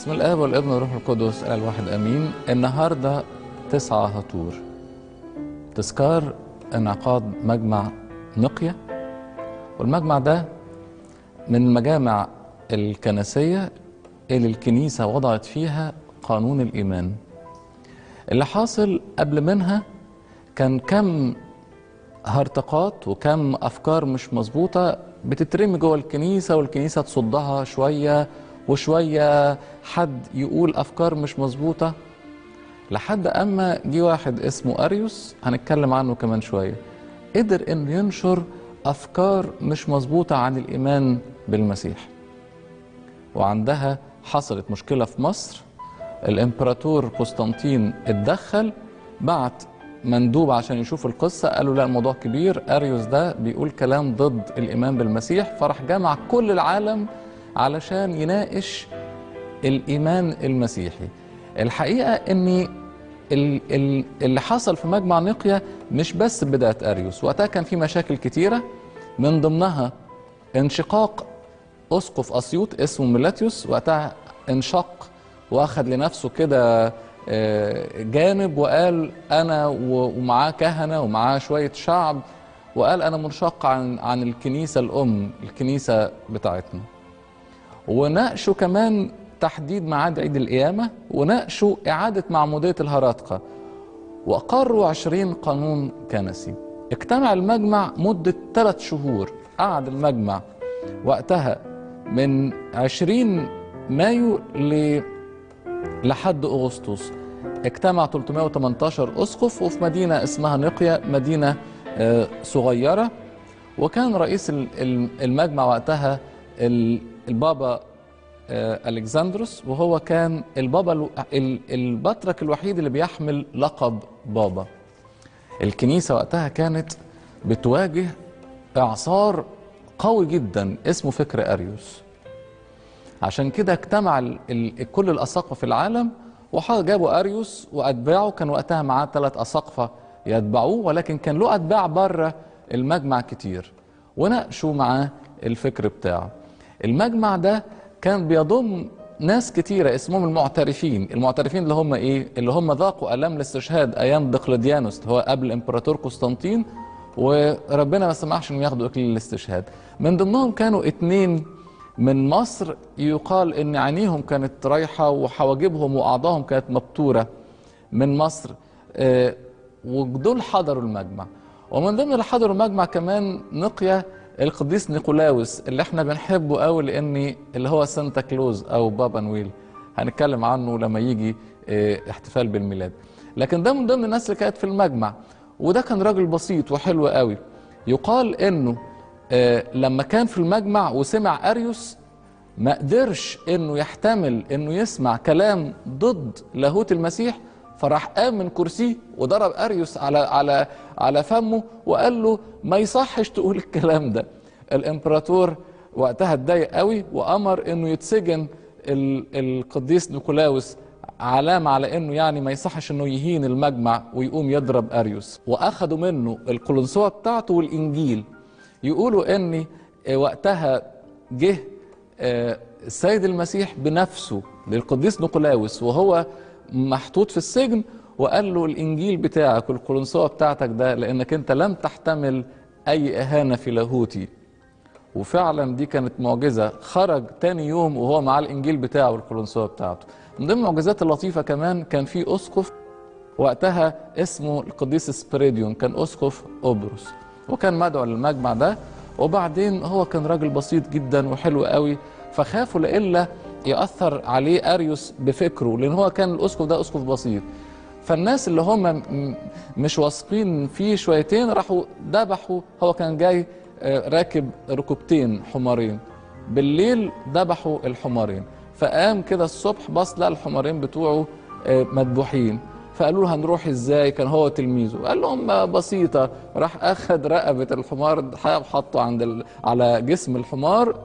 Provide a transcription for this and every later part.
بسم الاب والابن والروح القدس الاله الواحد امين النهارده تسعة هطور تذكار انعقاد مجمع نقية والمجمع ده من المجامع الكنسية اللي الكنيسة وضعت فيها قانون الإيمان اللي حاصل قبل منها كان كم هرطقات وكم أفكار مش مظبوطة بتترمي جوه الكنيسة والكنيسة تصدها شوية وشوية حد يقول أفكار مش مظبوطة لحد أما جه واحد اسمه أريوس هنتكلم عنه كمان شوية قدر إنه ينشر أفكار مش مظبوطة عن الإيمان بالمسيح وعندها حصلت مشكلة في مصر الإمبراطور قسطنطين اتدخل بعت مندوب عشان يشوف القصة قالوا لا الموضوع كبير أريوس ده بيقول كلام ضد الإيمان بالمسيح فراح جمع كل العالم علشان يناقش الإيمان المسيحي الحقيقة أن اللي حصل في مجمع نقية مش بس بداية أريوس وقتها كان في مشاكل كتيرة من ضمنها انشقاق أسقف أسيوط اسمه ميلاتيوس وقتها انشق واخد لنفسه كده جانب وقال انا ومعاه كهنه ومعاه شويه شعب وقال انا منشق عن عن الكنيسه الام الكنيسه بتاعتنا وناقشوا كمان تحديد ميعاد عيد القيامه وناقشوا اعاده معموديه الهراطقه واقروا عشرين قانون كنسي اجتمع المجمع مده ثلاث شهور قعد المجمع وقتها من عشرين مايو ل لحد اغسطس اجتمع 318 اسقف وفي مدينه اسمها نقيه مدينه صغيره وكان رئيس المجمع وقتها البابا الكسندروس وهو كان البابا البطرك الوحيد اللي بيحمل لقب بابا الكنيسه وقتها كانت بتواجه اعصار قوي جدا اسمه فكر اريوس عشان كده اجتمع ال ال كل الأساقفة في العالم وجابوا أريوس وأتباعه كان وقتها معاه ثلاث أساقفة يتبعوه ولكن كان له أتباع بره المجمع كتير وناقشوا معاه الفكر بتاعه المجمع ده كان بيضم ناس كتيرة اسمهم المعترفين المعترفين اللي هم ايه اللي هم ذاقوا ألم الاستشهاد أيام دقلديانوس اللي هو قبل الإمبراطور قسطنطين وربنا ما سمحش انهم ياخدوا اكليل الاستشهاد من ضمنهم كانوا اتنين من مصر يقال ان عينيهم كانت رايحه وحواجبهم واعضائهم كانت مبتوره من مصر ودول حضروا المجمع ومن ضمن اللي حضروا المجمع كمان نقيا القديس نيقولاوس اللي احنا بنحبه قوي لان اللي هو سانتا كلوز او بابا نويل هنتكلم عنه لما يجي احتفال بالميلاد لكن ده من ضمن الناس اللي كانت في المجمع وده كان راجل بسيط وحلو قوي يقال انه لما كان في المجمع وسمع اريوس ما قدرش انه يحتمل انه يسمع كلام ضد لاهوت المسيح فراح قام من كرسيه وضرب اريوس على على على فمه وقال له ما يصحش تقول الكلام ده الامبراطور وقتها اتضايق قوي وامر انه يتسجن القديس نيكولاوس علامة على انه يعني ما يصحش انه يهين المجمع ويقوم يضرب اريوس واخدوا منه القلنسوة بتاعته والانجيل يقولوا ان وقتها جه السيد المسيح بنفسه للقديس نيقولاوس وهو محطوط في السجن وقال له الانجيل بتاعك والقلنسوة بتاعتك ده لانك انت لم تحتمل اي اهانة في لاهوتي وفعلا دي كانت معجزة خرج تاني يوم وهو مع الانجيل بتاعه والقلنسوة بتاعته من ضمن المعجزات اللطيفة كمان كان في اسقف وقتها اسمه القديس سبريديون كان اسقف قبرص وكان مدعو للمجمع ده وبعدين هو كان راجل بسيط جدا وحلو قوي فخافوا لإلا يأثر عليه أريوس بفكره لأن هو كان الأسقف ده أسقف بسيط فالناس اللي هم مش واثقين فيه شويتين راحوا ذبحوا هو كان جاي راكب ركوبتين حمارين بالليل ذبحوا الحمارين فقام كده الصبح بص لقى الحمارين بتوعه مذبوحين فقالوا له هنروح ازاي كان هو تلميذه قال لهم بسيطه راح اخذ رقبه الحمار حطه عند ال... على جسم الحمار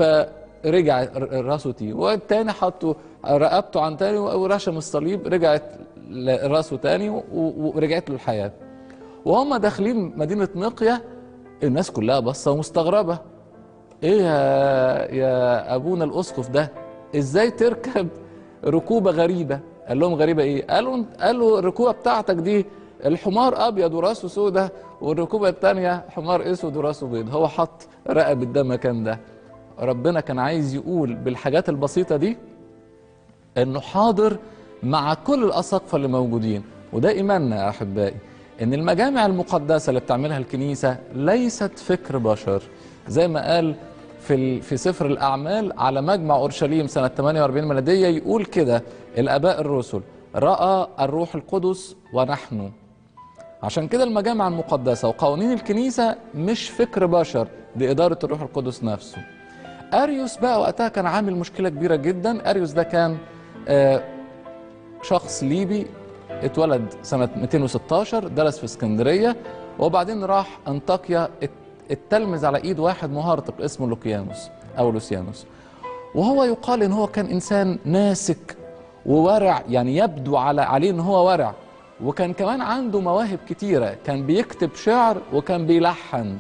فرجع راسه تي والتاني حطه رقبته عن تاني ورشم الصليب رجعت راسه تاني ورجعت له الحياه وهم داخلين مدينه نقيه الناس كلها بصه مستغربه ايه يا يا ابونا الاسقف ده ازاي تركب ركوبه غريبه قال لهم غريبه ايه قالوا قالوا الركوبه بتاعتك دي الحمار ابيض وراسه سودة والركوبه الثانيه حمار اسود وراسه بيض هو حط رقبه ده مكان ده ربنا كان عايز يقول بالحاجات البسيطه دي انه حاضر مع كل الاساقفه اللي موجودين وده ايماننا يا احبائي ان المجامع المقدسه اللي بتعملها الكنيسه ليست فكر بشر زي ما قال في في سفر الاعمال على مجمع اورشليم سنه 48 ميلاديه يقول كده الاباء الرسل راى الروح القدس ونحن عشان كده المجامع المقدسه وقوانين الكنيسه مش فكر بشر دي اداره الروح القدس نفسه اريوس بقى وقتها كان عامل مشكله كبيره جدا اريوس ده كان آه شخص ليبي اتولد سنة 216 درس في اسكندرية وبعدين راح أنطاكيا اتلمذ على إيد واحد مهرطق اسمه لوكيانوس أو لوسيانوس وهو يقال إن هو كان إنسان ناسك وورع يعني يبدو على عليه إن هو ورع وكان كمان عنده مواهب كتيرة كان بيكتب شعر وكان بيلحن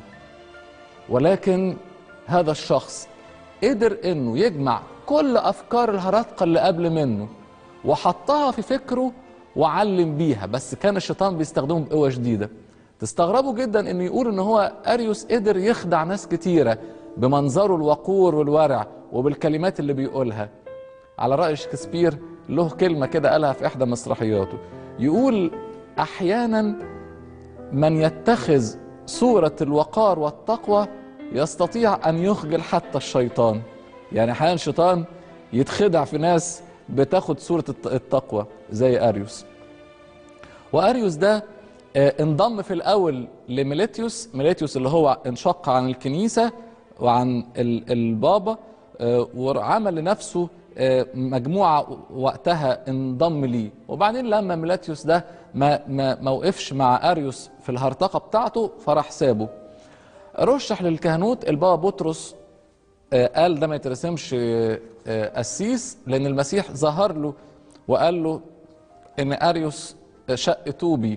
ولكن هذا الشخص قدر إنه يجمع كل أفكار الهرطقة اللي قبل منه وحطها في فكره وعلم بيها بس كان الشيطان بيستخدمه بقوه شديده تستغربوا جدا انه يقول ان هو اريوس قدر يخدع ناس كتيره بمنظره الوقور والورع وبالكلمات اللي بيقولها على راي شكسبير له كلمه كده قالها في احدى مسرحياته يقول احيانا من يتخذ صوره الوقار والتقوى يستطيع ان يخجل حتى الشيطان يعني احيانا الشيطان يتخدع في ناس بتاخد صورة التقوى زي أريوس وأريوس ده انضم في الأول لميليتيوس ميليتيوس اللي هو انشق عن الكنيسة وعن البابا وعمل لنفسه مجموعة وقتها انضم ليه وبعدين لما ميليتيوس ده ما, ما, ما وقفش مع أريوس في الهرطقة بتاعته فراح سابه رشح للكهنوت البابا بطرس قال ده ما يترسمش قسيس لان المسيح ظهر له وقال له ان اريوس شق توبي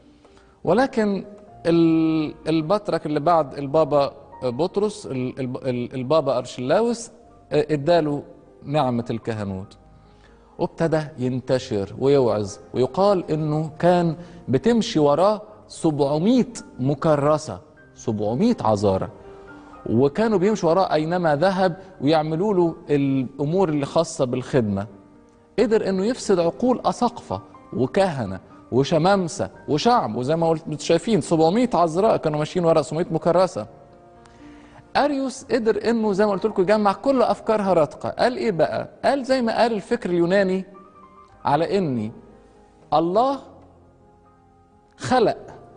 ولكن البطرك اللي بعد البابا بطرس البابا ارشلاوس اداله نعمه الكهنوت وابتدى ينتشر ويوعظ ويقال انه كان بتمشي وراه 700 مكرسه 700 عذاره وكانوا بيمشوا وراه اينما ذهب ويعملوا له الامور اللي خاصه بالخدمه قدر انه يفسد عقول اساقفه وكهنه وشمامسه وشعب وزي ما قلت شايفين 700 عذراء كانوا ماشيين ورا 700 مكرسه اريوس قدر انه زي ما قلت لكم يجمع كل افكار هرطقه قال ايه بقى قال زي ما قال الفكر اليوناني على اني الله خلق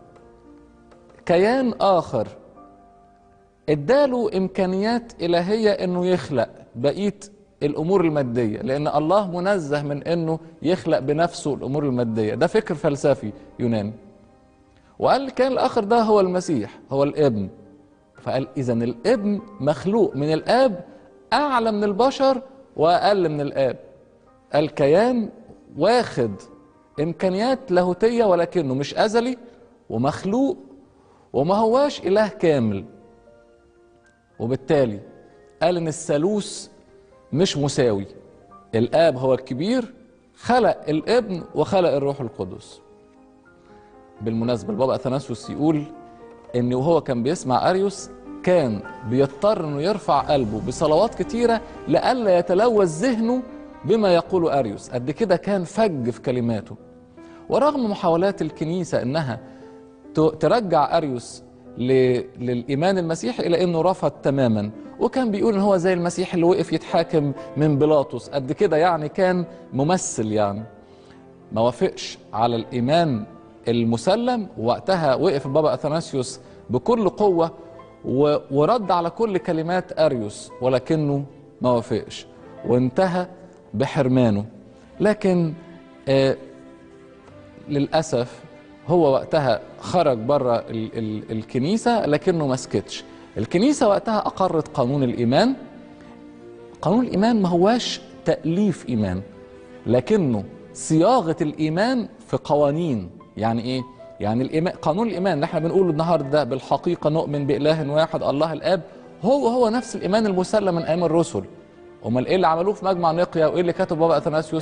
كيان اخر اداله امكانيات الهيه انه يخلق بقيه الامور الماديه لان الله منزه من انه يخلق بنفسه الامور الماديه ده فكر فلسفي يوناني وقال كان الاخر ده هو المسيح هو الابن فقال اذا الابن مخلوق من الاب اعلى من البشر واقل من الاب الكيان واخد امكانيات لاهوتيه ولكنه مش ازلي ومخلوق وما هواش اله كامل وبالتالي قال ان الثالوث مش مساوي الاب هو الكبير خلق الابن وخلق الروح القدس بالمناسبه البابا اثناسيوس يقول ان وهو كان بيسمع اريوس كان بيضطر انه يرفع قلبه بصلوات كتيره لئلا يتلوث ذهنه بما يقول اريوس قد كده كان فج في كلماته ورغم محاولات الكنيسه انها ترجع اريوس للايمان المسيحي الى انه رفض تماما وكان بيقول ان هو زي المسيح اللي وقف يتحاكم من بيلاطس قد كده يعني كان ممثل يعني ما وافقش على الايمان المسلم وقتها وقف البابا اثناسيوس بكل قوه ورد على كل كلمات اريوس ولكنه ما وافقش وانتهى بحرمانه لكن آه للاسف هو وقتها خرج بره ال ال الكنيسه لكنه ما سكتش الكنيسه وقتها اقرت قانون الايمان قانون الايمان ما هواش تاليف ايمان لكنه صياغه الايمان في قوانين يعني ايه يعني الإيمان قانون الايمان اللي احنا بنقوله النهارده بالحقيقه نؤمن باله واحد الله الاب هو هو نفس الايمان المسلم من ايام الرسل امال ايه اللي عملوه في مجمع نقيا وايه اللي كتب بابا اثناسيوس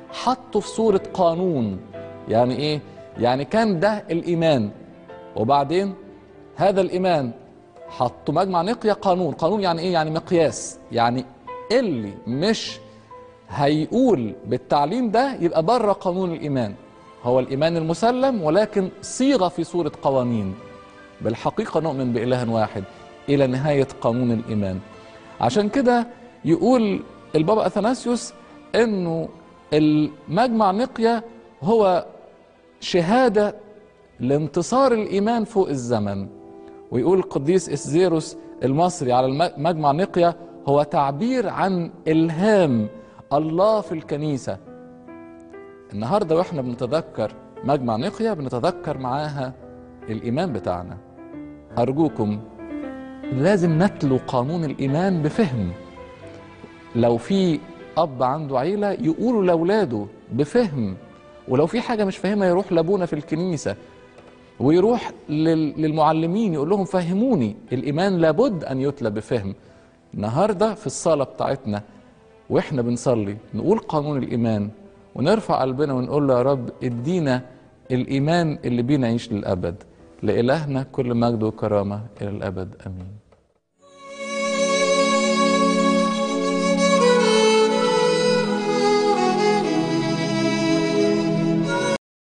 حطه في صورة قانون يعني ايه يعني كان ده الايمان وبعدين هذا الايمان حطوا مجمع نقية قانون قانون يعني ايه يعني مقياس يعني اللي مش هيقول بالتعليم ده يبقى بره قانون الايمان هو الايمان المسلم ولكن صيغه في صوره قوانين بالحقيقه نؤمن باله واحد الى نهايه قانون الايمان عشان كده يقول البابا اثناسيوس انه المجمع نقيه هو شهاده لانتصار الايمان فوق الزمن ويقول القديس اسزيروس المصري على مجمع نقيه هو تعبير عن الهام الله في الكنيسه النهارده واحنا بنتذكر مجمع نقيه بنتذكر معاها الايمان بتاعنا ارجوكم لازم نتلو قانون الايمان بفهم لو في اب عنده عيله يقولوا لاولاده بفهم ولو في حاجه مش فاهمها يروح لابونا في الكنيسه ويروح للمعلمين يقول لهم فهموني الايمان لابد ان يتلى بفهم النهارده في الصلاه بتاعتنا واحنا بنصلي نقول قانون الايمان ونرفع قلبنا ونقول له يا رب ادينا الايمان اللي بينا يعيش للابد لالهنا كل مجد وكرامه الى الابد امين